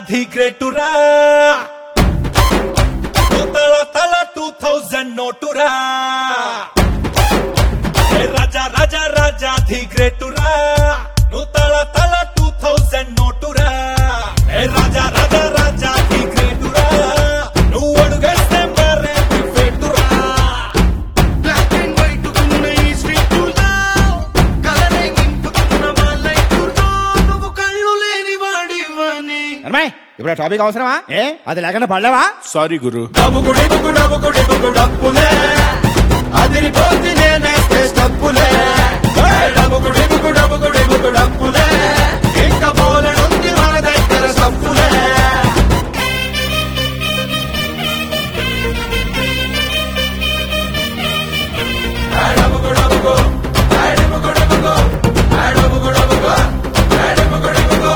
రాజాధి గ్రేటురా తల తల two thousand నోటురా ఏ రాజా రాజా రాజాధి గ్రేటురా నువ్వు తల తల టూ థౌజండ్ నోటురా ఏ రాజా రాజా రాజాధి గ్రేటురా నువ్వు అడుగేస్తే మరే ఫేటురా బ్లాక్ అండ్ వైట్ ఉన్న ఈ స్ట్రీట్ కలరే నింపుతున్న మా లైఫ్ నువ్వు కళ్ళు లేని వాడివని అమ్మాయి ఇప్పుడు ఆ టాపిక్ అవసరమా ఏ అది లేకుండా పడలేవా సారీ గురు డబ్బుకుడి బుకు డబ్బుకుడి బుకు డప్పులే అదిరిపోతే నేనేస్తే స్టప్పులే డబ్బుకుడి బుకు డబ్బుకుడి బుకు డప్పులే ఇంకా బోలెడుంది మన దగ్గర సప్పులే డబ్బుకు డబ్బుకు డబ్బుకు డబ్బుకు డబ్బుకు డబ్బుకు డబ్బుకు డబ్బుకు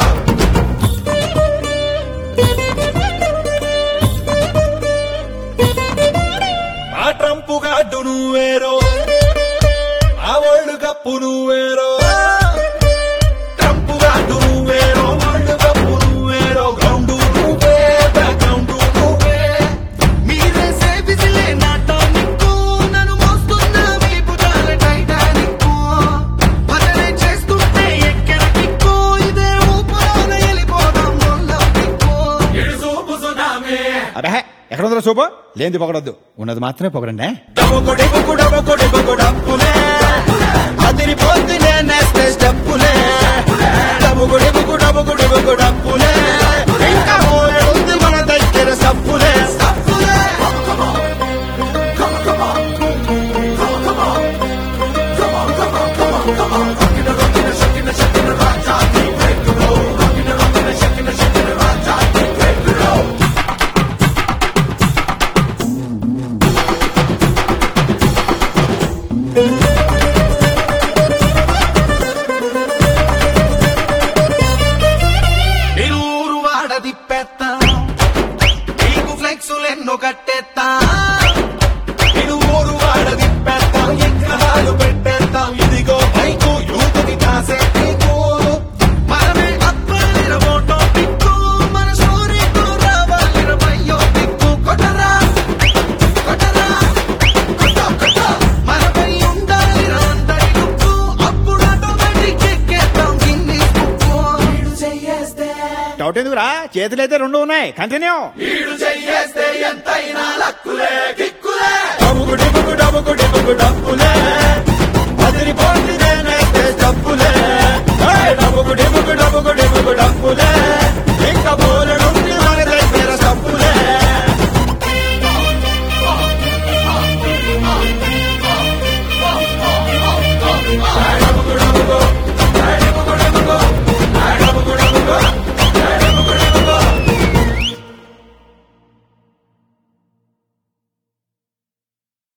ఆ ట్రంపు గాడ్డు నువ్వేరో ఆ వరల్డ్ కప్పు నువ్వేరో ట్రంపు గాడ్డు నువ్వేరో వరల్డ్ కప్పు నువ్వేరో గ్రౌండ్ నువ్వే బ్యాక్గ్రౌండ్ నువ్వే మీరే సేవిసిలే నా టానిక్కు నన్ను మోస్తున్న వీపు జాల టైటానిక్కు భజనే చేస్తుంటే ఎక్కడ కిక్కు ఇదే ఊపులోన వెళ్ళిపోదాం మొల్ల కిక్కు ఎడుసూపు సునామీ అబ్బే ఎక్కడ ఉందో సూపు లేనిది పొగడొద్దు ఉన్నది మాత్రమే పొగడండి డబ్బుకొడి బుక్కు డబ్బుకొడి బుక్కు డప్పులే అదిరిపోద్ది నేనేస్తే స్టెప్పులే డబ్బుకొడి బుక్కు డబ్బుకొడి బుక్కు డప్పులే ఇంకా మోయడుంది మన దగ్గర సప్పులే సప్పులే నిరూరు వాడ తిప్పేత్తా నీకు ఫ్లెక్సులెన్నో కట్టేత్తా ఇడు ఊరు వాడ తిప్పేస్తాం ఎక్కడాలు పెట్టేస్తాం ఇదిగో బైకు యూతుకి కాసే నీకు మనమే అప్పలిర ఫోటో పిక్కు మన స్టోరీతో రావాలిర బయ్యో పిక్కు కొట్టరా కొట్టరా కొట్ట కొట్ట మనపై ఉండాలిర అందరి లుక్కు అప్పుడు ఆటోమేటిక్ ఎక్కేద్దాం గిన్ని బుక్కు వీడు చెయ్యేస్తే డౌట్ ఎందుకురా చేతులు అయితే రెండు ఉన్నాయి కంటిన్యూ వీడు చెయ్యేస్తే ఎంతైనా లక్కులే కిక్కులే డబ్బుకుడి బుకు డబ్బుకుడి బుకు డబ్బులే అదిరిపోతుంది నేనైతే డబ్బులే డబ్బుకుడి బుకు డబ్బుకుడి బుకు డబ్బులే ఇంకా బోలెడు